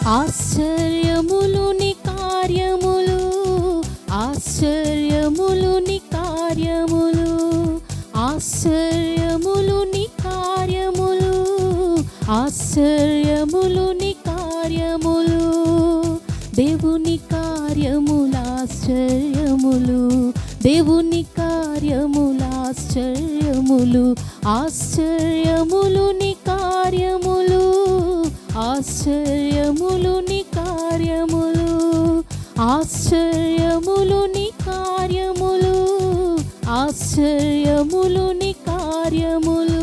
ఆశ్చర్యములు నీ కార్యములు ఆశ్చర్యములు నీ కార్యములు ఆశ్చర్యములు నీ కార్యములు ఆశ్చర్యములు నీ కార్యములు దేవుని కార్యములు ఆశ్చర్యములు దేవుని కార్యములు ఆశ్చర్యములు ఆశ్చర్యములు నీ కార్యములు ఆశ్చర్యములు నీ కార్యములు ఆశ్చర్యములు నీ కార్యములు ఆశ్చర్యములు నీ కార్యములు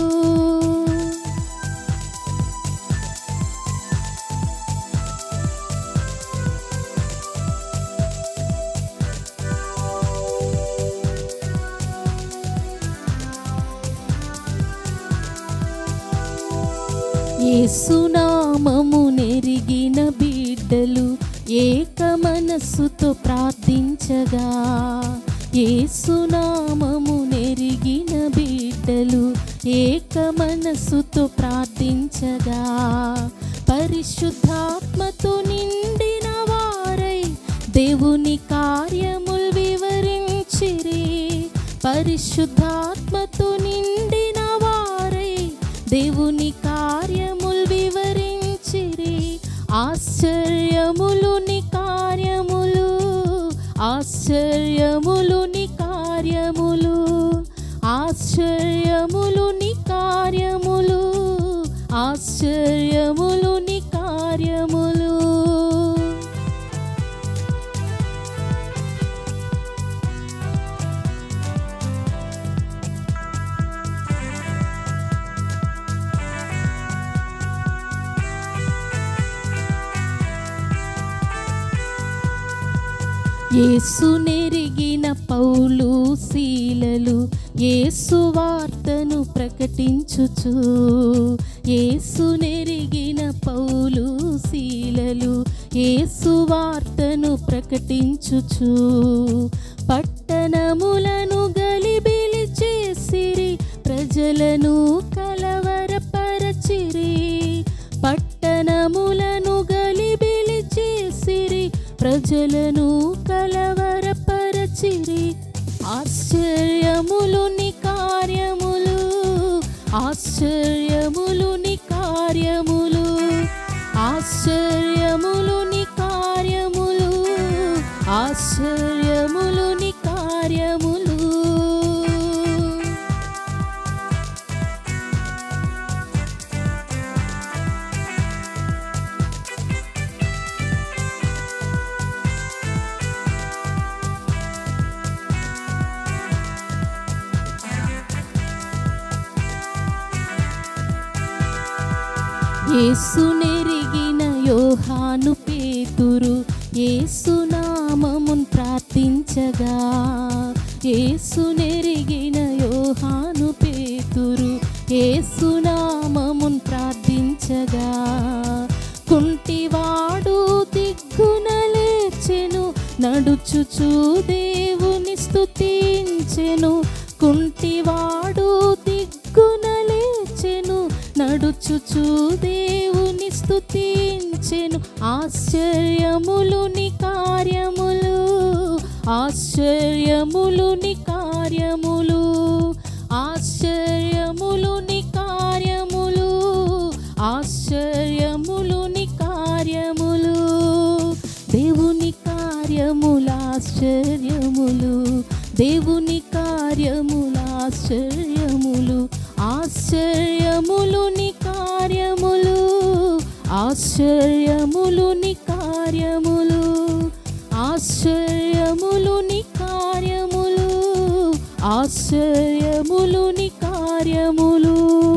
ఏసునామము నెరిగిన బిడ్డలు ఏక మనస్సుతో ప్రార్థించగా ఏసునామము నెరిగిన బిడ్డలు ఏక మనస్సుతో ప్రార్థించగా పరిశుద్ధాత్మతో నిండిన వారై దేవుని కార్యములు వివరించిరి పరిశుద్ధాత్మతో నిండిన వారై దేవుని కార్యములు వివరించిరి ఆశ్చర్యములు ని కార్యములు ఆశ్చర్యములు ని కార్యములు ఆశ్చర్యములు ని కార్యములు ఆశ్చర్యములు ని కార్యములు యేసు నెరిగిన పౌలు శీలలు యేసు వార్తను ప్రకటించుచు యేసు నెరిగిన పౌలు శీలలు యేసు వార్తను ప్రకటించుచు పట్టణములను గలిబిలి చేసిరి ప్రజలను కలవరపరచిరి పట్టణములను గలిబిలి చేసిరి ప్రజలను కలవరపరచిరి ఆశ్చర్యములు ని కార్యములు ఆశ్చర్యములు ని కార్యములు ఆశ్చర్యములు ని కార్యములు ఆశ్చర్యములు ని కార్యములు యేసు నెరిగిన యోహాను పేతురు యేసు నామమున్ ప్రార్థించగా యేసు నెరిగిన యోహాను పేతురు యేసు నామమున్ ప్రార్థించగా కుంటివాడు దిగ్గున లేచెను నడుచుచు దేవుని స్తుతించెను కుంటివాడు దిగ్గున లేచెను నడుచుచు దేవుని స్తుతించెను ఆశ్చర్యములు ని కార్యములు ఆశ్చర్యములు ని కార్యములు ఆశ్చర్యములు ని కార్యములు ఆశ్చర్యములు ని కార్యములు దేవుని కార్యముల ఆశ్చర్యములు దేవుని కార్యముల ఆశ్చర్యములు ఆశ్చర్యములు ని కార్యములు ఆశ్చర్యములు ని కార్యములు ఆశ్చర్యములు ని కార్యములు ఆశ్చర్యములు ని కార్యములు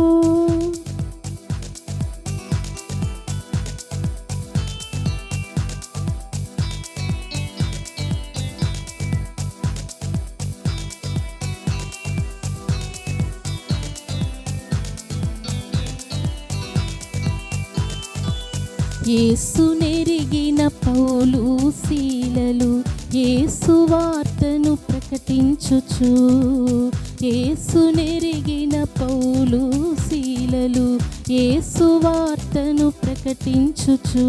యేసు నెరిగిన పౌలు శీలలు యేసు వార్తను ప్రకటించుచు యేసు నెరిగిన పౌలు శీలలు యేసు వార్తను ప్రకటించుచు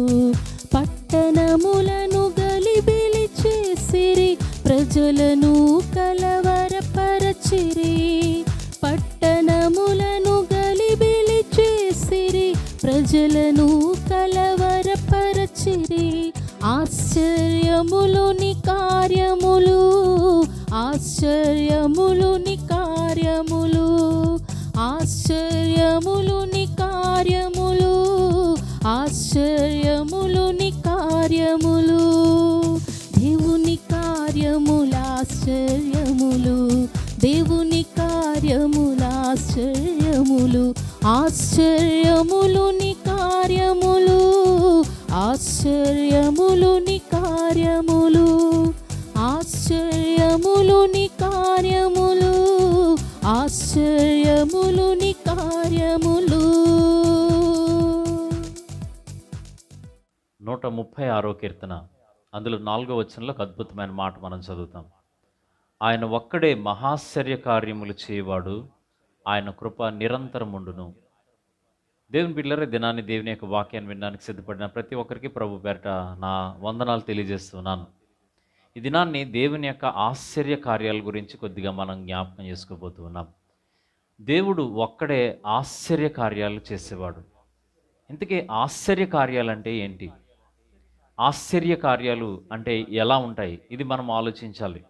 పట్టణములను గలిబిలి చేసిరి ప్రజలను కలవరపరచిరి పట్టణములను గలిబిలి చేసిరి ప్రజలను కలవరపరచిరి ఆశ్చర్యములుని కార్యములు ఆశ్చర్యములుని కార్యములు ఆశ్చర్యములుని కార్యములు ఆశ్చర్యములుని కార్యములు దేవుని కార్యముల ఆశ్చర్యములు దేవుని కార్యముల ఆశ్చర్యములు ఆశ్చర్యములుని కార్యములు ఆశ్చర్యములుని కార్యములు ఆశ్చర్యములుని కార్యములు ఆశ్చర్యములుని కార్యములు నూట ముప్పై ఆరో కీర్తన అందులో నాలుగో వచనంలో ఒక అద్భుతమైన మాట మనం చదువుతాం ఆయన ఒక్కడే మహాశ్చర్య కార్యములు చేయవాడు ఆయన కృప నిరంతరముండును దేవుని బిడ్డలరే దినాన్ని దేవుని యొక్క వాక్యాన్ని వినడానికి సిద్ధపడిన ప్రతి ఒక్కరికి ప్రభు పేరట నా వందనాలు తెలియజేస్తున్నాను ఈ దినాన్ని దేవుని యొక్క ఆశ్చర్య కార్యాల గురించి కొద్దిగా మనం జ్ఞాపకం చేసుకోబోతూ ఉన్నాం దేవుడు ఒక్కడే ఆశ్చర్య కార్యాలు చేసేవాడు ఇంతకీ ఆశ్చర్య కార్యాలు అంటే ఏంటి ఆశ్చర్య కార్యాలు అంటే ఎలా ఉంటాయి ఇది మనం ఆలోచించాలి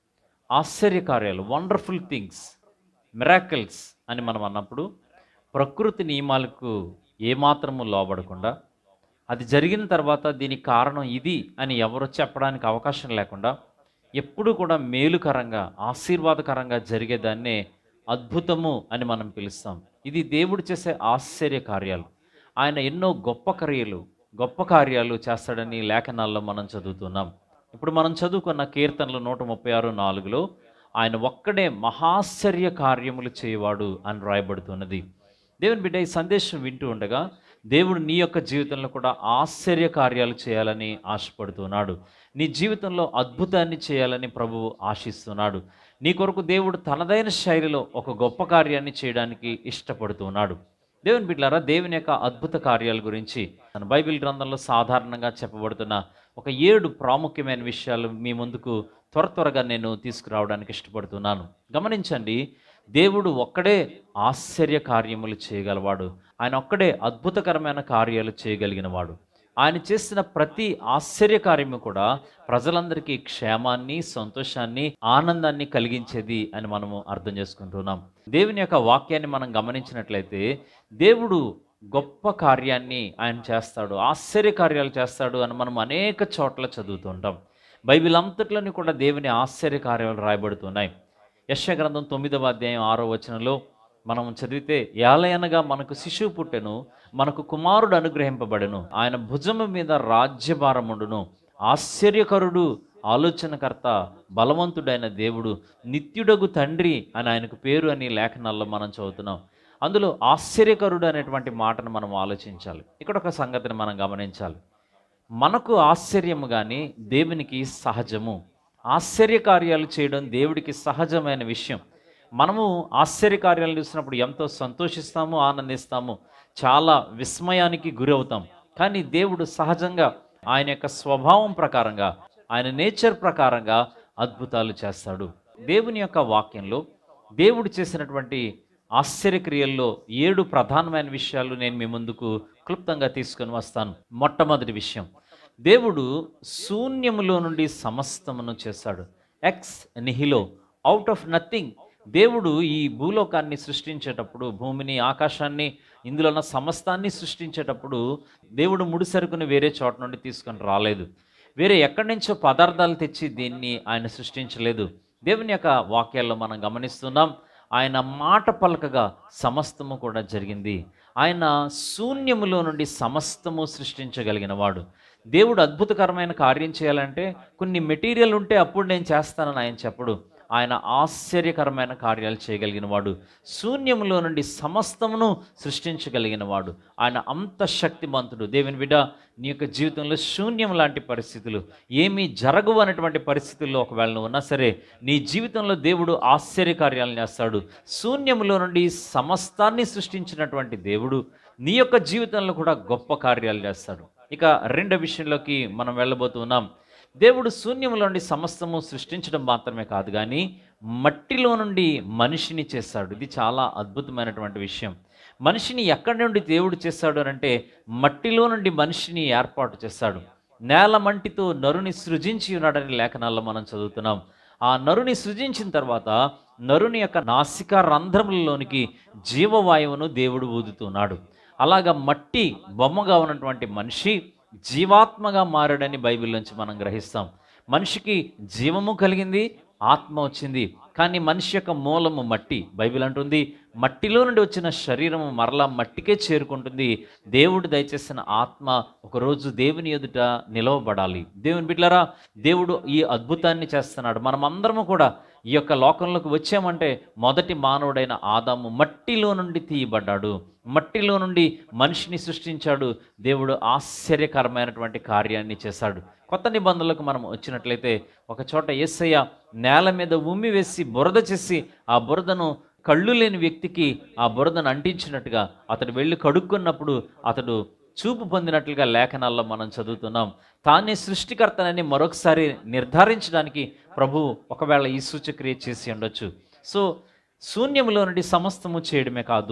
ఆశ్చర్య కార్యాలు వండర్ఫుల్ థింగ్స్ మిరాకిల్స్ అని మనం అన్నప్పుడు ప్రకృతి నియమాలకు ఏమాత్రము లోబడకుండా అది జరిగిన తర్వాత దీనికి కారణం ఇది అని ఎవరు చెప్పడానికి అవకాశం లేకుండా ఎప్పుడు కూడా మేలుకరంగా ఆశీర్వాదకరంగా జరిగేదాన్నే అద్భుతము అని మనం పిలుస్తాం ఇది దేవుడు చేసే ఆశ్చర్య కార్యాలు ఆయన ఎన్నో గొప్ప క్రియలు గొప్ప కార్యాలు చేస్తాడని లేఖనాల్లో మనం చదువుతున్నాం ఇప్పుడు మనం చదువుకున్న కీర్తనలు నూట ముప్పై ఆరు నాలుగులో ఆయన ఒక్కడే మహాశ్చర్య కార్యములు చేయవాడు అని రాయబడుతున్నది దేవుని బిడ్డ ఈ సందేశం వింటూ ఉండగా దేవుడు నీ యొక్క జీవితంలో కూడా ఆశ్చర్య కార్యాలు చేయాలని ఆశపడుతున్నాడు నీ జీవితంలో అద్భుతాన్ని చేయాలని ప్రభువు ఆశిస్తున్నాడు నీ కొరకు దేవుడు తనదైన శైలిలో ఒక గొప్ప కార్యాన్ని చేయడానికి ఇష్టపడుతున్నాడు దేవుని బిడ్డలారా దేవుని యొక్క అద్భుత కార్యాల గురించి మన బైబిల్ గ్రంథంలో సాధారణంగా చెప్పబడుతున్న ఒక ఏడు ప్రాముఖ్యమైన విషయాలు మీ ముందుకు త్వర త్వరగా నేను తీసుకురావడానికి ఇష్టపడుతున్నాను గమనించండి దేవుడు ఒక్కడే ఆశ్చర్య కార్యములు చేయగలవాడు ఆయన ఒక్కడే అద్భుతకరమైన కార్యాలు చేయగలిగిన వాడు ఆయన చేసిన ప్రతి ఆశ్చర్య కార్యము కూడా ప్రజలందరికీ క్షేమాన్ని సంతోషాన్ని ఆనందాన్ని కలిగించేది అని మనము అర్థం చేసుకుంటున్నాం దేవుని యొక్క వాక్యాన్ని మనం గమనించినట్లయితే దేవుడు గొప్ప కార్యాన్ని ఆయన చేస్తాడు ఆశ్చర్య కార్యాలు చేస్తాడు అని మనం అనేక చోట్ల చదువుతుంటాం బైబిల్ అంతట్లోని కూడా దేవుని ఆశ్చర్య కార్యాలు రాయబడుతున్నాయి యశ గ్రంథం తొమ్మిదవ అధ్యాయం ఆరో వచనంలో మనం చదివితే ఏలయనగా మనకు శిశువు పుట్టెను మనకు కుమారుడు అనుగ్రహింపబడెను ఆయన భుజము మీద రాజ్యభారముండును ఆశ్చర్యకరుడు ఆలోచనకర్త బలవంతుడైన దేవుడు నిత్యుడగు తండ్రి అని ఆయనకు పేరు అని లేఖనాల్లో మనం చదువుతున్నాం అందులో ఆశ్చర్యకరుడు అనేటువంటి మాటను మనం ఆలోచించాలి ఇక్కడ ఒక సంగతిని మనం గమనించాలి మనకు ఆశ్చర్యము కానీ దేవునికి సహజము ఆశ్చర్య కార్యాలు చేయడం దేవుడికి సహజమైన విషయం మనము ఆశ్చర్య కార్యాలు చూసినప్పుడు ఎంతో సంతోషిస్తాము ఆనందిస్తాము చాలా విస్మయానికి గురవుతాం కానీ దేవుడు సహజంగా ఆయన యొక్క స్వభావం ప్రకారంగా ఆయన నేచర్ ప్రకారంగా అద్భుతాలు చేస్తాడు దేవుని యొక్క వాక్యంలో దేవుడు చేసినటువంటి ఆశ్చర్యక్రియల్లో ఏడు ప్రధానమైన విషయాలు నేను మీ ముందుకు క్లుప్తంగా తీసుకొని వస్తాను మొట్టమొదటి విషయం దేవుడు శూన్యములో నుండి సమస్తమును చేశాడు ఎక్స్ నిహిలో అవుట్ ఆఫ్ నథింగ్ దేవుడు ఈ భూలోకాన్ని సృష్టించేటప్పుడు భూమిని ఆకాశాన్ని ఇందులో ఉన్న సమస్తాన్ని సృష్టించేటప్పుడు దేవుడు ముడి సరుకుని వేరే చోట నుండి తీసుకొని రాలేదు వేరే ఎక్కడి నుంచో పదార్థాలు తెచ్చి దీన్ని ఆయన సృష్టించలేదు దేవుని యొక్క వాక్యాల్లో మనం గమనిస్తున్నాం ఆయన మాట పలకగా సమస్తము కూడా జరిగింది ఆయన శూన్యములో నుండి సమస్తము సృష్టించగలిగిన వాడు దేవుడు అద్భుతకరమైన కార్యం చేయాలంటే కొన్ని మెటీరియల్ ఉంటే అప్పుడు నేను చేస్తానని ఆయన చెప్పడు ఆయన ఆశ్చర్యకరమైన కార్యాలు చేయగలిగిన వాడు శూన్యములో నుండి సమస్తమును సృష్టించగలిగిన వాడు ఆయన అంత శక్తిమంతుడు దేవుని బిడ్డ నీ యొక్క జీవితంలో శూన్యం లాంటి పరిస్థితులు ఏమీ జరగవు అనేటువంటి పరిస్థితుల్లో ఒకవేళ నువ్వు ఉన్నా సరే నీ జీవితంలో దేవుడు ఆశ్చర్యకార్యాలను చేస్తాడు శూన్యములో నుండి సమస్తాన్ని సృష్టించినటువంటి దేవుడు నీ యొక్క జీవితంలో కూడా గొప్ప కార్యాలు చేస్తాడు ఇక రెండో విషయంలోకి మనం వెళ్ళబోతున్నాం దేవుడు శూన్యములో నుండి సమస్తము సృష్టించడం మాత్రమే కాదు కానీ మట్టిలో నుండి మనిషిని చేస్తాడు ఇది చాలా అద్భుతమైనటువంటి విషయం మనిషిని ఎక్కడి నుండి దేవుడు చేస్తాడు అని అంటే మట్టిలో నుండి మనిషిని ఏర్పాటు చేస్తాడు నేల మంటితో నరుని సృజించి ఉన్నాడని లేఖనాల్లో మనం చదువుతున్నాం ఆ నరుని సృజించిన తర్వాత నరుని యొక్క నాసిక రంధ్రములలోనికి జీవవాయువును దేవుడు ఊదుతున్నాడు అలాగా మట్టి బొమ్మగా ఉన్నటువంటి మనిషి జీవాత్మగా మారాడని బైబిల్ నుంచి మనం గ్రహిస్తాం మనిషికి జీవము కలిగింది ఆత్మ వచ్చింది కానీ మనిషి యొక్క మూలము మట్టి బైబిల్ అంటుంది మట్టిలో నుండి వచ్చిన శరీరము మరలా మట్టికే చేరుకుంటుంది దేవుడు దయచేసిన ఆత్మ ఒకరోజు దేవుని ఎదుట నిలవబడాలి దేవుని బిడ్డలారా దేవుడు ఈ అద్భుతాన్ని చేస్తున్నాడు మనం అందరము కూడా ఈ యొక్క లోకంలోకి వచ్చామంటే మొదటి మానవుడైన ఆదాము మట్టిలో నుండి తీయబడ్డాడు మట్టిలో నుండి మనిషిని సృష్టించాడు దేవుడు ఆశ్చర్యకరమైనటువంటి కార్యాన్ని చేశాడు కొత్త నిబంధనలకు మనం వచ్చినట్లయితే ఒక చోట యేసయ్య నేల మీద ఉమ్మి వేసి బురద చేసి ఆ బురదను కళ్ళు లేని వ్యక్తికి ఆ బురదను అంటించినట్టుగా అతడు వెళ్ళి కడుక్కున్నప్పుడు అతడు చూపు పొందినట్లుగా లేఖనాల్లో మనం చదువుతున్నాం తానే సృష్టికర్తనని మరొకసారి నిర్ధారించడానికి ప్రభు ఒకవేళ ఈ సూచక్రియ చేసి ఉండొచ్చు సో శూన్యములో నుండి సమస్తము చేయడమే కాదు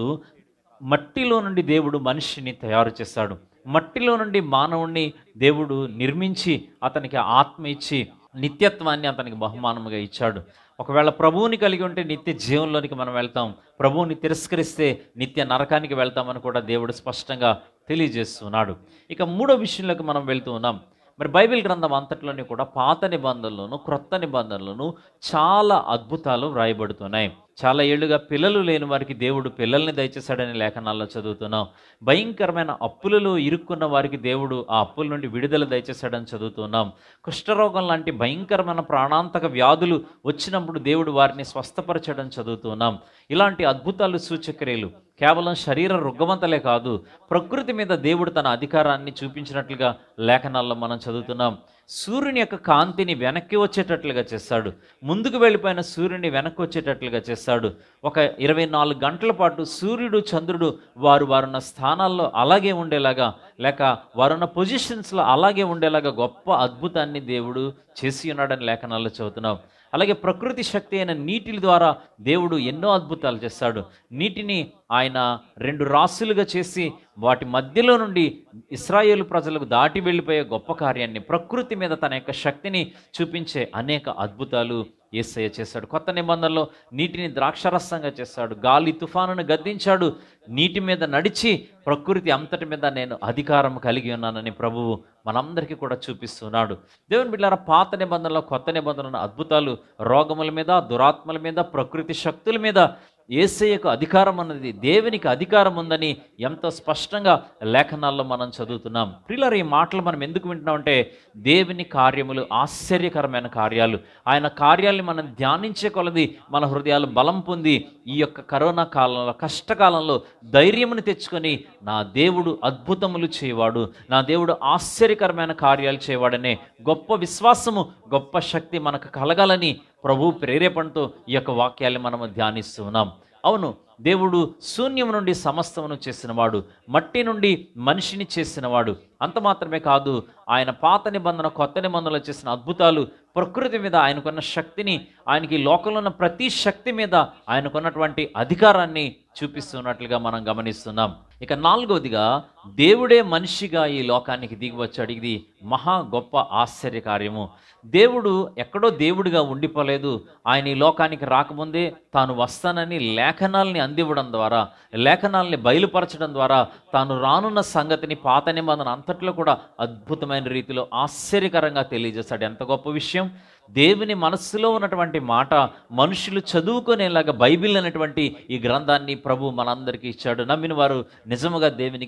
మట్టిలో నుండి దేవుడు మనిషిని తయారు చేశాడు మట్టిలో నుండి మానవుణ్ణి దేవుడు నిర్మించి అతనికి ఆత్మ ఇచ్చి నిత్యత్వాన్ని అతనికి బహుమానముగా ఇచ్చాడు ఒకవేళ ప్రభువుని కలిగి ఉంటే నిత్య జీవంలోనికి మనం వెళ్తాం ప్రభువుని తిరస్కరిస్తే నిత్య నరకానికి వెళ్తామని కూడా దేవుడు స్పష్టంగా తెలియజేస్తున్నాడు ఇక మూడో విషయంలోకి మనం వెళ్తూ ఉన్నాం మరి బైబిల్ గ్రంథం అంతట్లోని కూడా పాత నిబంధనలోను క్రొత్త నిబంధనలను చాలా అద్భుతాలు వ్రాయబడుతున్నాయి చాలా ఏళ్ళుగా పిల్లలు లేని వారికి దేవుడు పిల్లల్ని దయచేశాడని లేఖనాల్లో చదువుతున్నాం భయంకరమైన అప్పులలో ఇరుక్కున్న వారికి దేవుడు ఆ అప్పుల నుండి విడుదల దయచేశాడని చదువుతున్నాం కుష్ఠరోగం లాంటి భయంకరమైన ప్రాణాంతక వ్యాధులు వచ్చినప్పుడు దేవుడు వారిని స్వస్థపరచడం చదువుతున్నాం ఇలాంటి అద్భుతాలు సూచక్రియలు కేవలం శరీర రుగ్గమంతలే కాదు ప్రకృతి మీద దేవుడు తన అధికారాన్ని చూపించినట్లుగా లేఖనాల్లో మనం చదువుతున్నాం సూర్యుని యొక్క కాంతిని వెనక్కి వచ్చేటట్లుగా చేస్తాడు ముందుకు వెళ్ళిపోయిన సూర్యుని వెనక్కి వచ్చేటట్లుగా చేస్తాడు ఒక ఇరవై నాలుగు గంటల పాటు సూర్యుడు చంద్రుడు వారు వారున్న స్థానాల్లో అలాగే ఉండేలాగా లేక వారున్న పొజిషన్స్లో అలాగే ఉండేలాగా గొప్ప అద్భుతాన్ని దేవుడు చేసి ఉన్నాడని లేఖనాల్లో చదువుతున్నాం అలాగే ప్రకృతి శక్తి అయిన నీటి ద్వారా దేవుడు ఎన్నో అద్భుతాలు చేస్తాడు నీటిని ఆయన రెండు రాసులుగా చేసి వాటి మధ్యలో నుండి ఇస్రాయేలు ప్రజలకు దాటి వెళ్ళిపోయే గొప్ప కార్యాన్ని ప్రకృతి మీద తన యొక్క శక్తిని చూపించే అనేక అద్భుతాలు యేసయ్య చేశాడు కొత్త నిబంధనలో నీటిని ద్రాక్షరసంగా చేశాడు గాలి తుఫానును గద్దించాడు నీటి మీద నడిచి ప్రకృతి అంతటి మీద నేను అధికారం కలిగి ఉన్నానని ప్రభువు మనందరికీ కూడా చూపిస్తున్నాడు దేవుని బిడ్డారా పాత నిబంధనలో కొత్త నిబంధనల అద్భుతాలు రోగముల మీద దురాత్మల మీద ప్రకృతి శక్తుల మీద ఏసయ్యకు అధికారం అన్నది దేవునికి అధికారం ఉందని ఎంతో స్పష్టంగా లేఖనాల్లో మనం చదువుతున్నాం ప్రియులారు ఈ మాటలు మనం ఎందుకు వింటున్నామంటే దేవుని కార్యములు ఆశ్చర్యకరమైన కార్యాలు ఆయన కార్యాల్ని మనం ధ్యానించే కొలది మన హృదయాలు బలం పొంది ఈ యొక్క కరోనా కాలంలో కష్టకాలంలో ధైర్యమును తెచ్చుకొని నా దేవుడు అద్భుతములు చేయవాడు నా దేవుడు ఆశ్చర్యకరమైన కార్యాలు చేయవాడనే గొప్ప విశ్వాసము గొప్ప శక్తి మనకు కలగాలని ప్రభు ప్రేరేపణతో ఈ యొక్క వాక్యాన్ని మనము ధ్యానిస్తూ ఉన్నాం అవును దేవుడు శూన్యం నుండి సమస్తమును చేసినవాడు మట్టి నుండి మనిషిని చేసినవాడు అంత మాత్రమే కాదు ఆయన పాత నిబంధన కొత్త నిబంధనలు చేసిన అద్భుతాలు ప్రకృతి మీద ఆయనకున్న శక్తిని ఆయనకి ఈ లోకంలో ఉన్న ప్రతి శక్తి మీద ఆయనకున్నటువంటి అధికారాన్ని చూపిస్తున్నట్లుగా మనం గమనిస్తున్నాం ఇక నాలుగవదిగా దేవుడే మనిషిగా ఈ లోకానికి దిగి వచ్చాడు ఇది మహా గొప్ప ఆశ్చర్య కార్యము దేవుడు ఎక్కడో దేవుడిగా ఉండిపోలేదు ఆయన ఈ లోకానికి రాకముందే తాను వస్తానని లేఖనాల్ని అందివ్వడం ద్వారా లేఖనాల్ని బయలుపరచడం ద్వారా తాను రానున్న సంగతిని పాత నిబంధన అంతట్లో కూడా అద్భుతమైన రీతిలో ఆశ్చర్యకరంగా తెలియజేశాడు ఎంత గొప్ప విషయం దేవుని మనస్సులో ఉన్నటువంటి మాట మనుషులు చదువుకునేలాగా బైబిల్ అనేటువంటి ఈ గ్రంథాన్ని ప్రభు మనందరికీ ఇచ్చాడు నమ్మిన వారు నిజముగా దేవునికి స్తోత్రాలు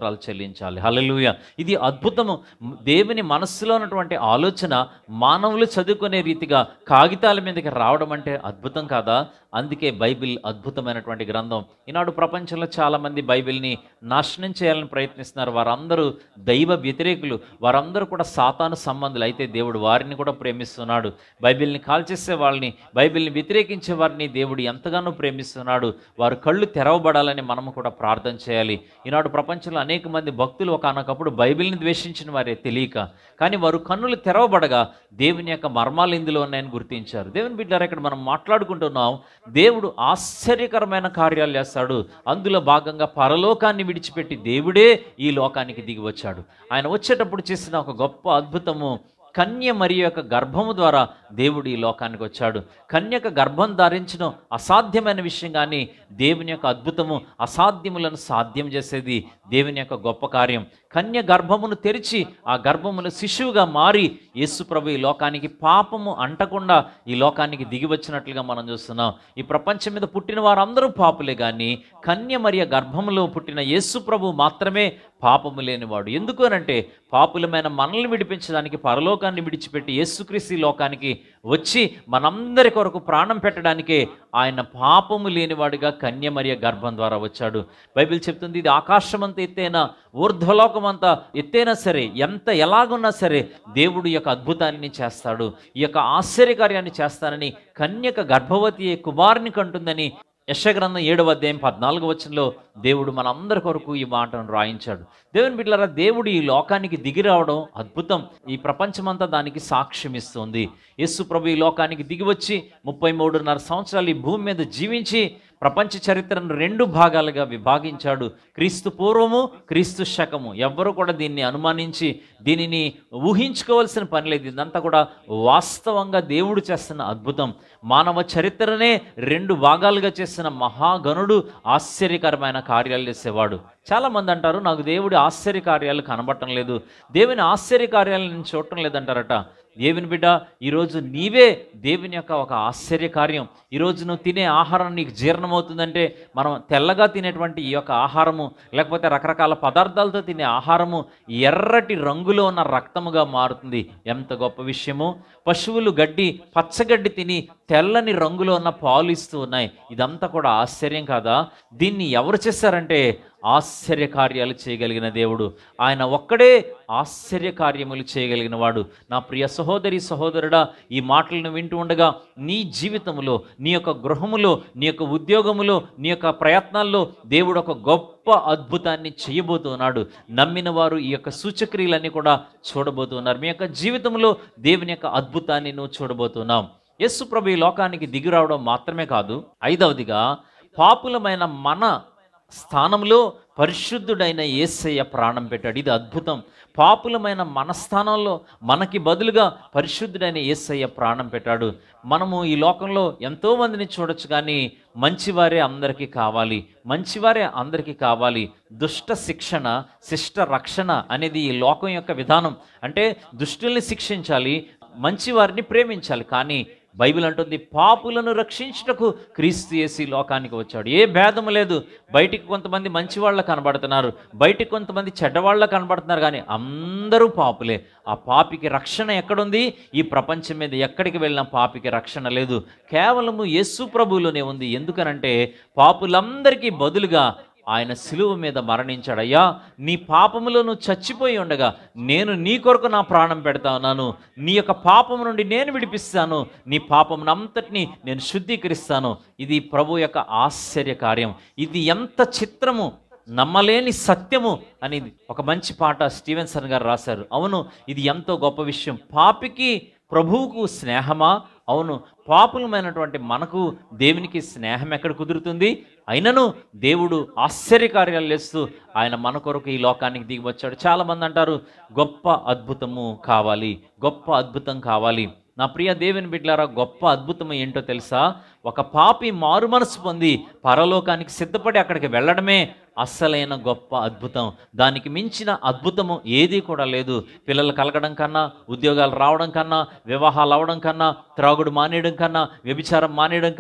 స్తోత్రాలు చెల్లించాలి హల్లెలూయా ఇది అద్భుతము దేవుని మనస్సులో ఉన్నటువంటి ఆలోచన మానవులు చదువుకునే రీతిగా కాగితాల మీదకి రావడం అంటే అద్భుతం కాదా అందుకే బైబిల్ అద్భుతమైనటువంటి గ్రంథం ఈనాడు ప్రపంచంలో చాలామంది బైబిల్ని నాశనం చేయాలని ప్రయత్నిస్తున్నారు వారందరూ దైవ వ్యతిరేకులు వారందరూ కూడా సాతాను సంబంధులు అయితే దేవుడు వారిని కూడా ప్రేమిస్తున్నాడు బైబిల్ని కాల్చేసే వాళ్ళని బైబిల్ని వ్యతిరేకించే వారిని దేవుడు ఎంతగానో ప్రేమిస్తున్నాడు వారు కళ్ళు తెరవబడాలని మనము కూడా ప్రార్థన చేయాలి ఈనాడు ప్రపంచంలో అనేక మంది భక్తులు ఒకనొకప్పుడు బైబిల్ని ద్వేషించిన వారే తెలియక కానీ వారు కన్నులు తెరవబడగా దేవుని యొక్క మర్మాలు ఇందులో ఉన్నాయని గుర్తించారు దేవుని బిడ్డారు ఇక్కడ మనం మాట్లాడుకుంటున్నాం దేవుడు ఆశ్చర్యకరమైన కార్యాలు చేస్తాడు అందులో భాగంగా పరలోకాన్ని విడిచిపెట్టి దేవుడే ఈ లోకానికి దిగి వచ్చాడు ఆయన వచ్చేటప్పుడు చేసిన ఒక గొప్ప అద్భుతము కన్య మరియు యొక్క గర్భము ద్వారా దేవుడు ఈ లోకానికి వచ్చాడు కన్యక గర్భం ధరించడం అసాధ్యమైన విషయం కానీ దేవుని యొక్క అద్భుతము అసాధ్యములను సాధ్యం చేసేది దేవుని యొక్క గొప్ప కార్యం కన్య గర్భమును తెరిచి ఆ గర్భమును శిశువుగా మారి యేసు ప్రభు ఈ లోకానికి పాపము అంటకుండా ఈ లోకానికి దిగి వచ్చినట్లుగా మనం చూస్తున్నాం ఈ ప్రపంచం మీద పుట్టిన వారందరూ పాపులే కానీ కన్య మరియ గర్భములో పుట్టిన యేసు ప్రభు మాత్రమే పాపము లేనివాడు ఎందుకు అనంటే పాపులమైన మనల్ని విడిపించడానికి పరలోకాన్ని విడిచిపెట్టి యేసుక్రీస్తు ఈ లోకానికి వచ్చి మనందరి కొరకు ప్రాణం పెట్టడానికే ఆయన పాపము లేనివాడిగా కన్య మరియ గర్భం ద్వారా వచ్చాడు బైబిల్ చెప్తుంది ఇది ఆకాశమంతా ఎత్తైనా ఊర్ధ్వలోకమంతా ఎత్తైనా సరే ఎంత ఎలాగున్నా సరే దేవుడు ఈ యొక్క అద్భుతాన్ని చేస్తాడు ఈ యొక్క ఆశ్చర్యకార్యాన్ని చేస్తానని కన్యక గర్భవతి అయ్యే కుమారుని కంటుందని యశగ్రంథం ఏడవ అధ్యాయం పద్నాలుగు వచనంలో దేవుడు మనందరి కొరకు ఈ మాటను రాయించాడు దేవుని బిడ్డలారా దేవుడు ఈ లోకానికి దిగి రావడం అద్భుతం ఈ ప్రపంచమంతా దానికి సాక్ష్యం ఇస్తుంది యేసు ప్రభు ఈ లోకానికి దిగి వచ్చి ముప్పై మూడున్నర సంవత్సరాలు ఈ భూమి మీద జీవించి ప్రపంచ చరిత్రను రెండు భాగాలుగా విభాగించాడు క్రీస్తు పూర్వము క్రీస్తు శకము ఎవ్వరూ కూడా దీన్ని అనుమానించి దీనిని ఊహించుకోవాల్సిన పని లేదు ఇదంతా కూడా వాస్తవంగా దేవుడు చేస్తున్న అద్భుతం మానవ చరిత్రనే రెండు భాగాలుగా చేసిన మహాగణుడు ఆశ్చర్యకరమైన కార్యాలు చేసేవాడు చాలా మంది అంటారు నాకు దేవుడి ఆశ్చర్య కార్యాలు కనబడటం లేదు దేవుని ఆశ్చర్య కార్యాలు నేను చూడటం లేదంటారట దేవుని బిడ్డ ఈరోజు నీవే దేవుని యొక్క ఒక ఆశ్చర్య కార్యం ఈరోజు నువ్వు తినే ఆహారం నీకు జీర్ణమవుతుందంటే మనం తెల్లగా తినేటువంటి ఈ యొక్క ఆహారము లేకపోతే రకరకాల పదార్థాలతో తినే ఆహారము ఎర్రటి రంగులో ఉన్న రక్తముగా మారుతుంది ఎంత గొప్ప విషయము పశువులు గడ్డి పచ్చగడ్డి తిని తెల్లని రంగులో ఉన్న పాలు ఇస్తూ ఉన్నాయి ఇదంతా కూడా ఆశ్చర్యం కాదా దీన్ని ఎవరు చేశారంటే ఆశ్చర్య కార్యాలు చేయగలిగిన దేవుడు ఆయన ఒక్కడే ఆశ్చర్య కార్యములు చేయగలిగిన వాడు నా ప్రియ సహోదరి సహోదరుడా ఈ మాటలను వింటూ ఉండగా నీ జీవితంలో నీ యొక్క గృహములో నీ యొక్క ఉద్యోగములో నీ యొక్క ప్రయత్నాల్లో దేవుడు ఒక గొప్ప అద్భుతాన్ని చేయబోతున్నాడు నమ్మిన వారు ఈ యొక్క సూచక్రియలన్నీ కూడా చూడబోతున్నారు మీ యొక్క జీవితంలో దేవుని యొక్క అద్భుతాన్ని నువ్వు చూడబోతున్నాం యేసు ప్రభు ఈ లోకానికి దిగి రావడం మాత్రమే కాదు ఐదవదిగా పాపులమైన మన స్థానంలో పరిశుద్ధుడైన యేసయ్య ప్రాణం పెట్టాడు ఇది అద్భుతం పాపులమైన మన స్థానంలో మనకి బదులుగా పరిశుద్ధుడైన యేసయ్య ప్రాణం పెట్టాడు మనము ఈ లోకంలో ఎంతో మందిని చూడొచ్చు కానీ మంచివారే అందరికీ కావాలి మంచివారే అందరికీ కావాలి దుష్ట శిక్షణ శిష్ట రక్షణ అనేది ఈ లోకం యొక్క విధానం అంటే దుష్టుల్ని శిక్షించాలి మంచివారిని ప్రేమించాలి కానీ బైబిల్ అంటుంది పాపులను రక్షించుటకు క్రీస్తు యేసు ఈ లోకానికి వచ్చాడు ఏ భేదము లేదు బయటికి కొంతమంది మంచి వాళ్ళ కనబడుతున్నారు బయటికి కొంతమంది చెడ్డవాళ్ళ కనబడుతున్నారు కానీ అందరూ పాపులే ఆ పాపికి రక్షణ ఎక్కడుంది ఈ ప్రపంచం మీద ఎక్కడికి వెళ్ళిన పాపికి రక్షణ లేదు కేవలము యేసు ప్రభువులోనే ఉంది ఎందుకనంటే పాపులందరికీ బదులుగా ఆయన సిలువ మీద మరణించాడు అయ్యా నీ పాపములో నువ్వు చచ్చిపోయి ఉండగా నేను నీ కొరకు నా ప్రాణం పెడతా ఉన్నాను నీ యొక్క పాపము నుండి నేను విడిపిస్తాను నీ పాపమును అంతటిని నేను శుద్ధీకరిస్తాను ఇది ప్రభు యొక్క ఆశ్చర్య కార్యం ఇది ఎంత చిత్రము నమ్మలేని సత్యము అనేది ఒక మంచి పాట స్టీవెన్సన్ గారు రాశారు అవును ఇది ఎంతో గొప్ప విషయం పాపికి ప్రభువుకు స్నేహమా అవును పాపులమైనటువంటి మనకు దేవునికి స్నేహం ఎక్కడ కుదురుతుంది అయినను దేవుడు ఆశ్చర్యకార్యాలు చేస్తూ ఆయన మన కొరకు ఈ లోకానికి దిగి వచ్చాడు చాలామంది అంటారు గొప్ప అద్భుతము కావాలి గొప్ప అద్భుతం కావాలి నా ప్రియ దేవుని బిడ్డలారా గొప్ప అద్భుతం ఏంటో తెలుసా ఒక పాపి మారు మనసు పొంది పరలోకానికి సిద్ధపడి అక్కడికి వెళ్ళడమే అస్సలైన గొప్ప అద్భుతం దానికి మించిన అద్భుతము ఏదీ కూడా లేదు పిల్లలు కలగడం కన్నా ఉద్యోగాలు రావడం కన్నా వివాహాలు అవడం కన్నా త్రాగుడు మానేయడం కన్నా వ్యభిచారం మానేయడం కన్నా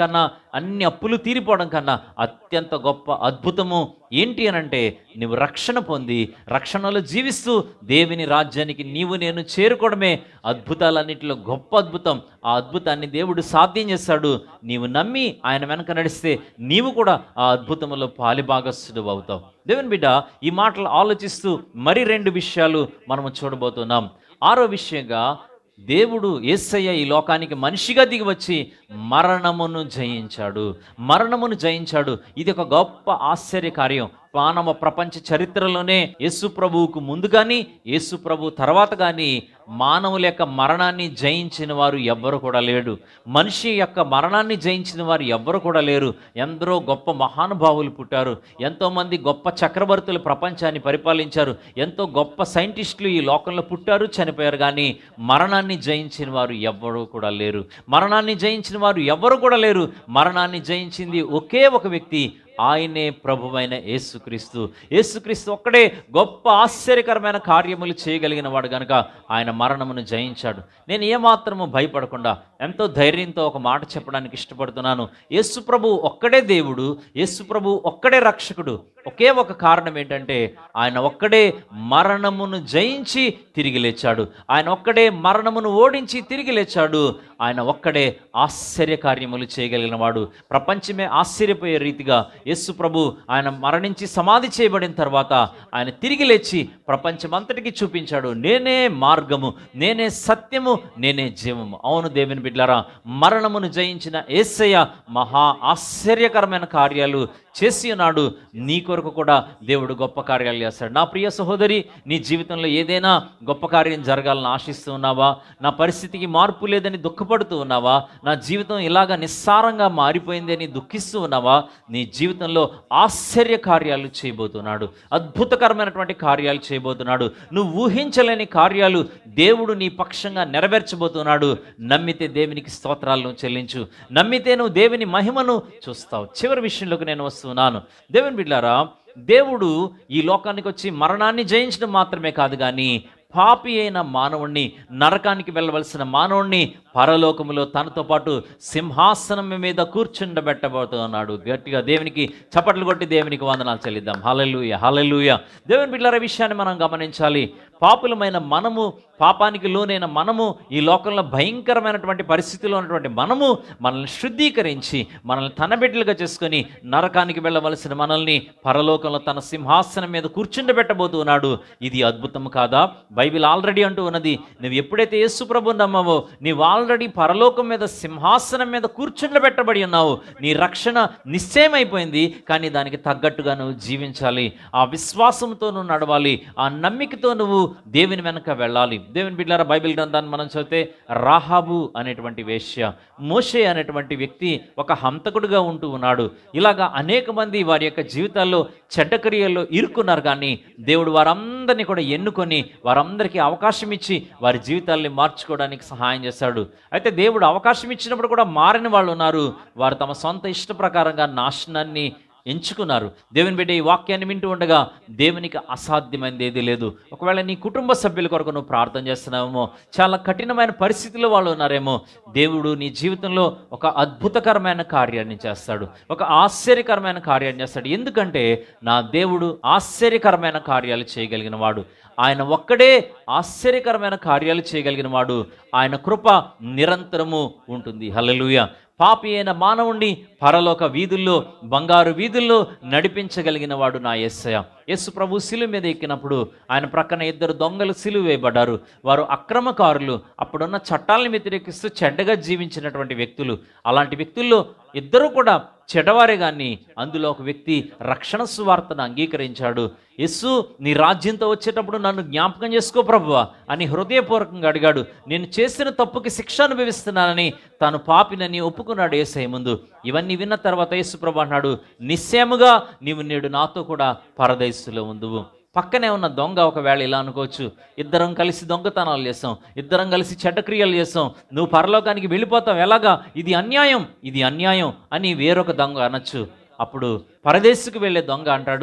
అన్ని అప్పులు తీరిపోవడం కన్నా అత్యంత గొప్ప అద్భుతము ఏంటి అని అంటే నువ్వు రక్షణ పొంది రక్షణలో జీవిస్తూ దేవుని రాజ్యానికి నీవు నేను చేరుకోవడమే అద్భుతాలన్నింటిలో గొప్ప అద్భుతం ఆ అద్భుతాన్ని దేవుడు సాధ్యం చేస్తాడు నీవు నమ్మి ఆయన వెనక నడిస్తే నీవు కూడా ఆ అద్భుతంలో పాలిభాగస్తుడు అవుతావు దేవుని బిడ్డ ఈ మాటలు ఆలోచిస్తూ మరి రెండు విషయాలు మనము చూడబోతున్నాం ఆరో విషయంగా దేవుడు యేసయ్య ఈ లోకానికి మనిషిగా దిగి వచ్చి మరణమును జయించాడు మరణమును జయించాడు ఇది ఒక గొప్ప ఆశ్చర్య కార్యం మానవ ప్రపంచ చరిత్రలోనే యేసు ప్రభువుకు ముందు కానీ యేసు ప్రభు తర్వాత కానీ మానవుల యొక్క మరణాన్ని జయించిన వారు ఎవ్వరు కూడా లేడు మనిషి యొక్క మరణాన్ని జయించిన వారు ఎవ్వరు కూడా లేరు ఎందరో గొప్ప మహానుభావులు పుట్టారు ఎంతోమంది గొప్ప చక్రవర్తులు ప్రపంచాన్ని పరిపాలించారు ఎంతో గొప్ప సైంటిస్టులు ఈ లోకంలో పుట్టారు చనిపోయారు కానీ మరణాన్ని జయించిన వారు ఎవ్వరూ కూడా లేరు మరణాన్ని జయించిన వారు ఎవ్వరు కూడా లేరు మరణాన్ని జయించింది ఒకే ఒక వ్యక్తి ఆయనే ప్రభువైన యేసుక్రీస్తు యేసుక్రీస్తు ఒక్కడే గొప్ప ఆశ్చర్యకరమైన కార్యములు చేయగలిగిన వాడు గనుక ఆయన మరణమును జయించాడు నేను ఏమాత్రము భయపడకుండా ఎంతో ధైర్యంతో ఒక మాట చెప్పడానికి ఇష్టపడుతున్నాను యేసు ప్రభు ఒక్కడే దేవుడు యేసు ప్రభు ఒక్కడే రక్షకుడు ఒకే ఒక కారణం ఏంటంటే ఆయన ఒక్కడే మరణమును జయించి తిరిగి లేచాడు ఆయన ఒక్కడే మరణమును ఓడించి తిరిగి లేచాడు ఆయన ఒక్కడే ఆశ్చర్య కార్యములు చేయగలిగిన వాడు ప్రపంచమే ఆశ్చర్యపోయే రీతిగా యేసు ప్రభు ఆయన మరణించి సమాధి చేయబడిన తర్వాత ఆయన తిరిగి లేచి ప్రపంచమంతటికి చూపించాడు నేనే మార్గము నేనే సత్యము నేనే జీవము అవును దేవుని బిడ్లారా మరణమును జయించిన యేసయ్య మహా ఆశ్చర్యకరమైన కార్యాలు చేసి ఉన్నాడు నీ కొరకు కూడా దేవుడు గొప్ప కార్యాలు చేస్తాడు నా ప్రియ సహోదరి నీ జీవితంలో ఏదైనా గొప్ప కార్యం జరగాలని ఆశిస్తూ ఉన్నావా నా పరిస్థితికి మార్పు లేదని దుఃఖపడుతూ ఉన్నావా నా జీవితం ఇలాగ నిస్సారంగా మారిపోయింది అని దుఃఖిస్తూ ఉన్నావా నీ జీవితంలో ఆశ్చర్య కార్యాలు చేయబోతున్నాడు అద్భుతకరమైనటువంటి కార్యాలు చేయబోతున్నాడు నువ్వు ఊహించలేని కార్యాలు దేవుడు నీ పక్షంగా నెరవేర్చబోతున్నాడు నమ్మితే దేవునికి స్తోత్రాలను చెల్లించు నమ్మితే నువ్వు దేవుని మహిమను చూస్తావు చివరి విషయంలోకి నేను వస్తున్నాను దేవుని బిడ్డారా దేవుడు ఈ లోకానికి వచ్చి మరణాన్ని జయించడం మాత్రమే కాదు కానీ పాపి అయిన మానవుణ్ణి నరకానికి వెళ్ళవలసిన మానవుణ్ణి పరలోకములో తనతో పాటు సింహాసనం మీద కూర్చుండబెట్టబోతున్నాడు గట్టిగా దేవునికి చప్పట్లు కొట్టి దేవునికి వందనాలు చెల్లిద్దాం హలలుయ హలలుయ దేవుని బిడ్డల విషయాన్ని మనం గమనించాలి పాపులమైన మనము పాపానికి లోనైన మనము ఈ లోకంలో భయంకరమైనటువంటి పరిస్థితిలో ఉన్నటువంటి మనము మనల్ని శుద్ధీకరించి మనల్ని తన బిడ్డలుగా చేసుకొని నరకానికి వెళ్ళవలసిన మనల్ని పరలోకంలో తన సింహాసనం మీద కూర్చుండబెట్టబోతున్నాడు ఇది అద్భుతం కాదా బైబిల్ ఆల్రెడీ అంటూ ఉన్నది నువ్వు ఎప్పుడైతే యేసు ప్రభు నమ్మావో నీవు ఆల్రెడీ పరలోకం మీద సింహాసనం మీద కూర్చుండబెట్టబడి ఉన్నావు నీ రక్షణ నిశ్చయమైపోయింది కానీ దానికి తగ్గట్టుగా నువ్వు జీవించాలి ఆ విశ్వాసంతో నువ్వు నడవాలి ఆ నమ్మికతో నువ్వు దేవుని వెనక వెళ్ళాలి దేవుని బిడ్డారా బైబిల్ గ్రంథాన్ని మనం చదివితే రాహాబు అనేటువంటి వేశ్య మోషే అనేటువంటి వ్యక్తి ఒక హంతకుడుగా ఉంటూ ఉన్నాడు ఇలాగా అనేక మంది వారి యొక్క జీవితాల్లో చెడ్డ క్రియల్లో ఇరుక్కున్నారు కానీ దేవుడు వారందరినీ కూడా ఎన్నుకొని వారందరికీ అవకాశం ఇచ్చి వారి జీవితాల్ని మార్చుకోవడానికి సహాయం చేశాడు అయితే దేవుడు అవకాశం ఇచ్చినప్పుడు కూడా మారిన వాళ్ళు ఉన్నారు వారు తమ సొంత ఇష్ట ప్రకారంగా నాశనాన్ని ఎంచుకున్నారు దేవుని బిడ్డ ఈ వాక్యాన్ని వింటూ ఉండగా దేవునికి అసాధ్యమైనది ఏది లేదు ఒకవేళ నీ కుటుంబ సభ్యుల కొరకు నువ్వు ప్రార్థన చేస్తున్నావేమో చాలా కఠినమైన పరిస్థితిలో వాళ్ళు ఉన్నారేమో దేవుడు నీ జీవితంలో ఒక అద్భుతకరమైన కార్యాన్ని చేస్తాడు ఒక ఆశ్చర్యకరమైన కార్యాన్ని చేస్తాడు ఎందుకంటే నా దేవుడు ఆశ్చర్యకరమైన కార్యాలు చేయగలిగిన వాడు ఆయన ఒక్కడే ఆశ్చర్యకరమైన కార్యాలు చేయగలిగిన వాడు ఆయన కృప నిరంతరము ఉంటుంది హల్లెలూయా పాపి అయిన మానవుణ్ణి పరలోక వీధుల్లో బంగారు వీధుల్లో నడిపించగలిగిన వాడు నా యేసయ్య యేసు ప్రభు శిలువ మీద ఎక్కినప్పుడు ఆయన ప్రక్కన ఇద్దరు దొంగలు సిలువ వేయబడ్డారు వారు అక్రమకారులు అప్పుడున్న చట్టాలను వ్యతిరేకిస్తూ చెడ్డగా జీవించినటువంటి వ్యక్తులు అలాంటి వ్యక్తుల్లో ఇద్దరు కూడా చెడవారే కానీ అందులో ఒక వ్యక్తి రక్షణ సువార్తను అంగీకరించాడు యస్సు నీ రాజ్యంతో వచ్చేటప్పుడు నన్ను జ్ఞాపకం చేసుకో ప్రభువా అని హృదయపూర్వకంగా అడిగాడు నేను చేసిన తప్పుకి శిక్ష అనుభవిస్తున్నానని తాను పాపినని ఒప్పుకున్నాడు ఏసయ్య ముందు ఇవన్నీ విన్న తర్వాత యేసు ప్రభు అన్నాడు నిశ్చయముగా నీవు నేడు నాతో కూడా పరదయస్సులో ఉందువు పక్కనే ఉన్న దొంగ ఒకవేళ ఇలా అనుకోవచ్చు ఇద్దరం కలిసి దొంగతనాలు చేస్తాం ఇద్దరం కలిసి చెడ్డ క్రియలు చేస్తాం నువ్వు పరలోకానికి వెళ్ళిపోతావు ఎలాగా ఇది అన్యాయం ఇది అన్యాయం అని వేరొక దొంగ అనొచ్చు అప్పుడు పరదేశకు వెళ్ళే దొంగ అంటాడు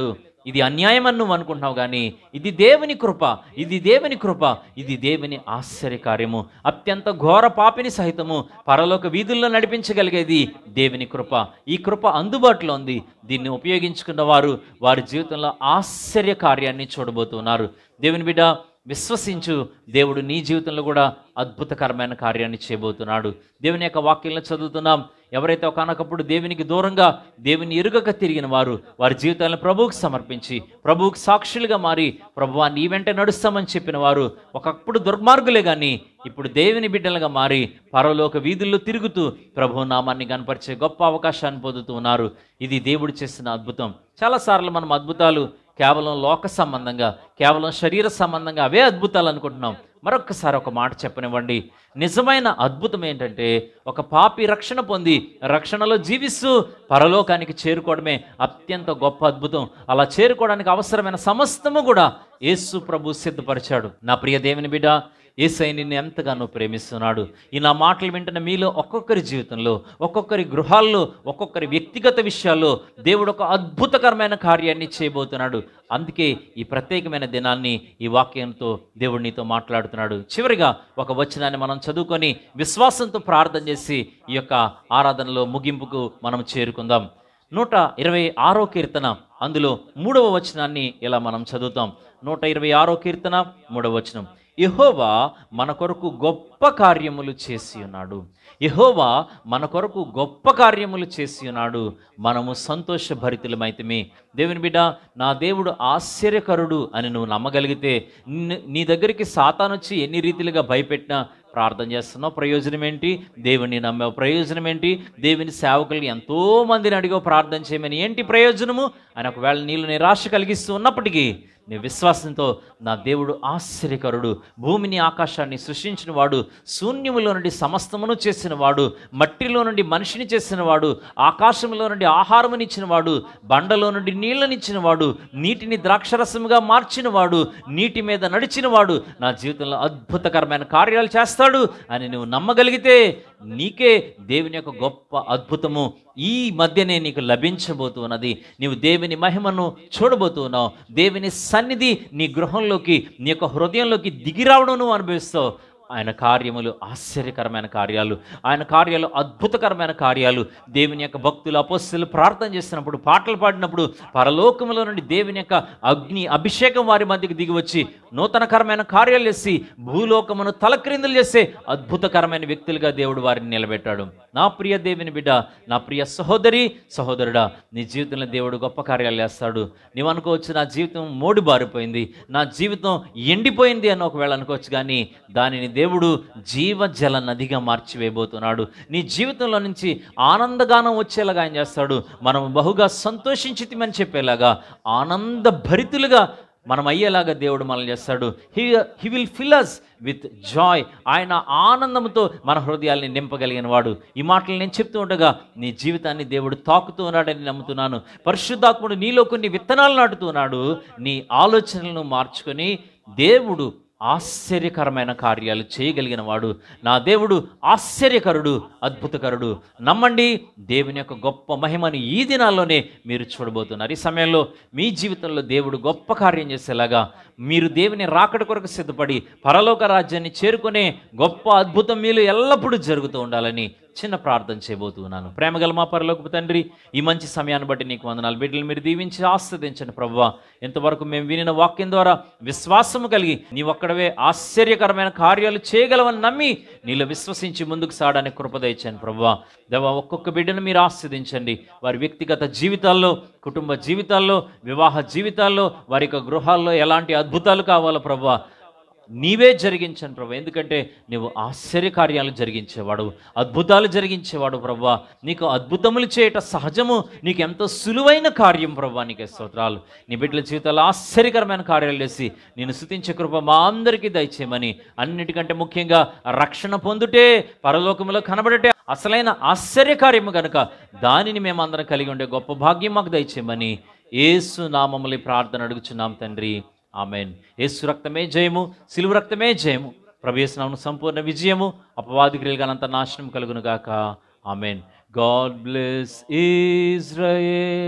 ఇది అన్యాయం అని నువ్వు అనుకుంటున్నావు కానీ ఇది దేవుని కృప ఇది దేవుని కృప ఇది దేవుని ఆశ్చర్యకార్యము అత్యంత ఘోర పాపిని సహితము పరలోక వీధుల్లో నడిపించగలిగేది దేవుని కృప ఈ కృప అందుబాటులో ఉంది దీన్ని ఉపయోగించుకున్న వారు వారి జీవితంలో ఆశ్చర్య కార్యాన్ని చూడబోతున్నారు దేవుని బిడ్డ విశ్వసించు దేవుడు నీ జీవితంలో కూడా అద్భుతకరమైన కార్యాన్ని చేయబోతున్నాడు దేవుని యొక్క వాక్యంలో చదువుతున్నాం ఎవరైతే ఒకనొకప్పుడు దేవునికి దూరంగా దేవుని ఎరుగక తిరిగిన వారు వారి జీవితాలను ప్రభువుకు సమర్పించి ప్రభువుకు సాక్షులుగా మారి ప్రభువా నీ వెంట నడుస్తామని చెప్పిన వారు ఒకప్పుడు దుర్మార్గులే కానీ ఇప్పుడు దేవుని బిడ్డలుగా మారి పరలోక వీధుల్లో తిరుగుతూ ప్రభు నామాన్ని కనపరిచే గొప్ప అవకాశాన్ని పొందుతూ ఉన్నారు ఇది దేవుడు చేసిన అద్భుతం చాలాసార్లు మనం అద్భుతాలు కేవలం లోక సంబంధంగా కేవలం శరీర సంబంధంగా అవే అద్భుతాలు అనుకుంటున్నాం మరొక్కసారి ఒక మాట చెప్పనివ్వండి నిజమైన అద్భుతం ఏంటంటే ఒక పాపి రక్షణ పొంది రక్షణలో జీవిస్తూ పరలోకానికి చేరుకోవడమే అత్యంత గొప్ప అద్భుతం అలా చేరుకోవడానికి అవసరమైన సమస్తము కూడా యేసు ప్రభు సిద్ధపరిచాడు నా ప్రియ దేవుని బిడ్డ ఏసై నిన్ను ఎంతగానో ప్రేమిస్తున్నాడు ఈ నా మాటలు వింటున్న మీలో ఒక్కొక్కరి జీవితంలో ఒక్కొక్కరి గృహాల్లో ఒక్కొక్కరి వ్యక్తిగత విషయాల్లో దేవుడు ఒక అద్భుతకరమైన కార్యాన్ని చేయబోతున్నాడు అందుకే ఈ ప్రత్యేకమైన దినాన్ని ఈ వాక్యంతో దేవుడు నీతో మాట్లాడుతున్నాడు చివరిగా ఒక వచనాన్ని మనం చదువుకొని విశ్వాసంతో ప్రార్థన చేసి ఈ యొక్క ఆరాధనలో ముగింపుకు మనం చేరుకుందాం నూట ఇరవై ఆరో కీర్తన అందులో మూడవ వచనాన్ని ఇలా మనం చదువుతాం నూట ఇరవై ఆరో కీర్తన మూడవ వచనం యెహోవా మన కొరకు గొప్ప కార్యములు చేసి ఉన్నాడు యెహోవా మన కొరకు గొప్ప కార్యములు చేసి ఉన్నాడు మనము సంతోషభరితులమైతమే దేవుని బిడ్డ నా దేవుడు ఆశ్చర్యకరుడు అని నువ్వు నమ్మగలిగితే ని- నీ దగ్గరికి సాతానొచ్చి ఎన్ని రీతిలుగా భయపెట్టినా ప్రార్థన చేస్తున్నావు ప్రయోజనం ఏంటి దేవుని నమ్మావు ప్రయోజనం ఏంటి దేవుని సేవకులు ఎంతో మందిని అడిగావు ప్రార్థన చేయమని ఏంటి ప్రయోజనము ఆయన ఒకవేళ నీళ్ళు నిరాశ కలిగిస్తూ ఉన్నప్పటికీ నీ విశ్వాసంతో నా దేవుడు ఆశ్చర్యకరుడు భూమిని ఆకాశాన్ని సృష్టించిన వాడు శూన్యములో నుండి సమస్తమును చేసిన వాడు మట్టిలో నుండి మనిషిని చేసిన వాడు ఆకాశంలో నుండి ఆహారమునిచ్చిన వాడు బండలో నుండి నీళ్ళనిచ్చిన వాడు నీటిని ద్రాక్షరసముగా మార్చిన వాడు నీటి మీద నడిచిన వాడు నా జీవితంలో అద్భుతకరమైన కార్యాలు చేస్తాడు అని నువ్వు నమ్మగలిగితే నీకే దేవుని యొక్క గొప్ప అద్భుతము ఈ మధ్యనే నీకు లభించబోతున్నది నీవు దేవుని మహిమను చూడబోతున్నావు దేవుని సన్నిధి నీ గృహంలోకి నీ యొక్క హృదయంలోకి దిగిరావడం నువ్వు అనుభవిస్తావు ఆయన కార్యములు ఆశ్చర్యకరమైన కార్యాలు ఆయన కార్యాలు అద్భుతకరమైన కార్యాలు దేవుని యొక్క భక్తులు అపోస్తులు ప్రార్థన చేసినప్పుడు పాటలు పాడినప్పుడు పరలోకములో నుండి దేవుని యొక్క అగ్ని అభిషేకం వారి మధ్యకి దిగి వచ్చి నూతనకరమైన కార్యాలు చేసి భూలోకమును తలక్రిందులు చేసే అద్భుతకరమైన వ్యక్తులుగా దేవుడు వారిని నిలబెట్టాడు నా ప్రియ దేవుని బిడ్డ నా ప్రియ సహోదరి సహోదరుడా నీ జీవితంలో దేవుడు గొప్ప కార్యాలు చేస్తాడు నీవు అనుకోవచ్చు నా జీవితం మోడి బారిపోయింది నా జీవితం ఎండిపోయింది అని ఒకవేళ అనుకోవచ్చు కానీ దానిని దేవుడు జీవజల నదిగా మార్చివేయబోతున్నాడు నీ జీవితంలో నుంచి ఆనందగానం వచ్చేలాగా ఆయన చేస్తాడు మనం బహుగా సంతోషించితిమని చెప్పేలాగా ఆనంద భరితులుగా మనం అయ్యేలాగా దేవుడు మనల్ని చేస్తాడు he he will fill us with joy ఆయన ఆనందంతో మన హృదయాల్ని నింపగలిగిన వాడు ఈ మాటలు నేను చెప్తూ ఉండగా నీ జీవితాన్ని దేవుడు తాకుతూ ఉన్నాడని నమ్ముతున్నాను పరిశుద్ధాత్ముడు నీలో కొన్ని విత్తనాలు నాటుతున్నాడు నీ ఆలోచనలను మార్చుకొని దేవుడు ఆశ్చర్యకరమైన కార్యాలు చేయగలిగిన వాడు నా దేవుడు ఆశ్చర్యకరుడు అద్భుతకరుడు నమ్మండి దేవుని యొక్క గొప్ప మహిమని ఈ దినాల్లోనే మీరు చూడబోతున్నారు ఈ సమయంలో మీ జీవితంలో దేవుడు గొప్ప కార్యం చేసేలాగా మీరు దేవుని రాకడ కొరకు సిద్ధపడి పరలోక రాజ్యాన్ని చేరుకునే గొప్ప అద్భుతం మీలో ఎల్లప్పుడూ జరుగుతూ ఉండాలని చిన్న ప్రార్థన చేయబోతున్నాను ప్రేమగల మా పరలోకపు తండ్రి ఈ మంచి సమయాన్ని బట్టి నీకు వందనాలు బిడ్డలు మీరు దీవించి ఆస్వాదించండి ప్రభువా ఎంతవరకు మేము వినిన వాక్యం ద్వారా విశ్వాసము కలిగి నీ ఒక్కడవే ఆశ్చర్యకరమైన కార్యాలు చేయగలవని నమ్మి నీలో విశ్వసించి ముందుకు సాగడానికి కృపదయించండి ప్రభువా దేవా ఒక్కొక్క బిడ్డను మీరు ఆస్వాదించండి వారి వ్యక్తిగత జీవితాల్లో కుటుంబ జీవితాల్లో వివాహ జీవితాల్లో వారి యొక్క గృహాల్లో ఎలాంటి అద్భుతాలు కావాలో ప్రభువా నీవే జరిగించను ప్రభు ఎందుకంటే నువ్వు ఆశ్చర్యకార్యాలు జరిగించేవాడు అద్భుతాలు జరిగించేవాడు ప్రభు నీకు అద్భుతములు చేయట సహజము నీకు ఎంతో సులువైన కార్యం ప్రభు నీకే స్తోత్రాలు నీ బిడ్డల జీవితాల్లో ఆశ్చర్యకరమైన కార్యాలు చేసి నేను స్థుతించే కృప మా అందరికీ దయచేయమని అన్నిటికంటే ముఖ్యంగా రక్షణ పొందుటే పరలోకములో కనబడటే అసలైన ఆశ్చర్యకార్యము గనుక దానిని మేమందరం కలిగి ఉండే గొప్ప భాగ్యం మాకు దయచేయమని ఏసు నామములి ప్రార్థన అడుగుచున్నాం తండ్రి ఆమెన్ యేసు రక్తమే జయము సిలువ రక్తమే జయము ప్రవేశనాము సంపూర్ణ విజయము అపవాది క్రియలుగానంత నాశనం కలుగును గాక amen God bless Israel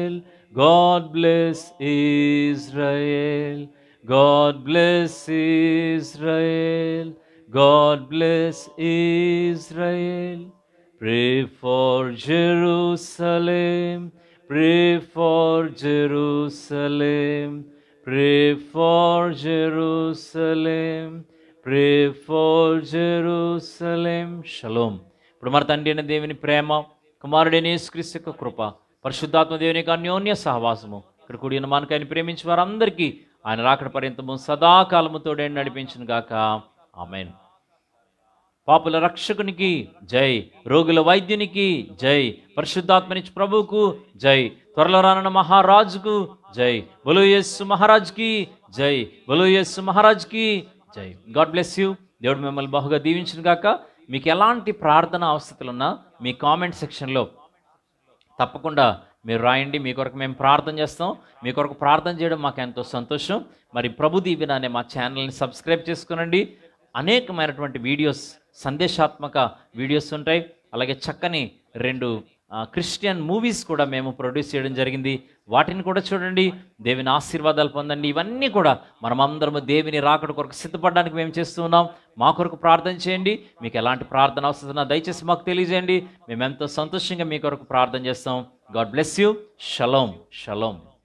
God bless Israel. God bless Israel. God bless Israel. Pray for Jerusalem. Pray for Jerusalem. Pray for Jerusalem. Pray for Jerusalem. Shalom. ఇప్పుడు మన తండ్రి అయిన దేవుని ప్రేమ కుమారుడైన యేసుక్రీస్తు యొక్క కృప పరిశుద్ధాత్మ దేవుని యొక్క అన్యోన్య సహవాసము ఇక్కడ కూడిన మనకు ఆయన ప్రేమించి వారందరికీ ఆయన రాకడ పర్యంతము సదాకాలముతోడే నడిపించిన గాక ఆమెన్ పాపుల రక్షకునికి జై రోగుల వైద్యునికి జై పరిశుద్ధాత్మనిచ్చి ప్రభువుకు జై త్వరలో రానున్న మహారాజుకు జై బలు యస్సు మహారాజ్కి జై బలు యస్సు మహారాజ్కి జై గాడ్ బ్లెస్ యూ దేవుడు మిమ్మల్ని బహుగా దీవించిన గాక మీకు ఎలాంటి ప్రార్థన అవసరతలు ఉన్నా మీ కామెంట్ సెక్షన్లో తప్పకుండా మీరు రాయండి మీ కొరకు మేము ప్రార్థన చేస్తాం మీ కొరకు ప్రార్థన చేయడం మాకు ఎంతో సంతోషం మరి ప్రభు దీవెన అనే మా ఛానల్ని సబ్స్క్రైబ్ చేసుకునండి అనేకమైనటువంటి వీడియోస్ సందేశాత్మక వీడియోస్ ఉంటాయి అలాగే చక్కని రెండు ఆ, క్రిస్టియన్ మూవీస్ కూడా మేము ప్రొడ్యూస్ చేయడం జరిగింది వాటిని కూడా చూడండి దేవుని ఆశీర్వాదాలు పొందండి ఇవన్నీ కూడా మనమందరము దేవుని రాకడ కొరకు సిద్ధపడడానికి మేము చేస్తూ ఉన్నాం మా కొరకు ప్రార్థన చేయండి మీకు ఎలాంటి ప్రార్థన అవసరం ఉన్నా దయచేసి మాకు తెలియజేయండి మేము ఎంతో సంతోషంగా మీ కొరకు ప్రార్థన చేస్తాం గాడ్ బ్లెస్ యూ షలోం షలోం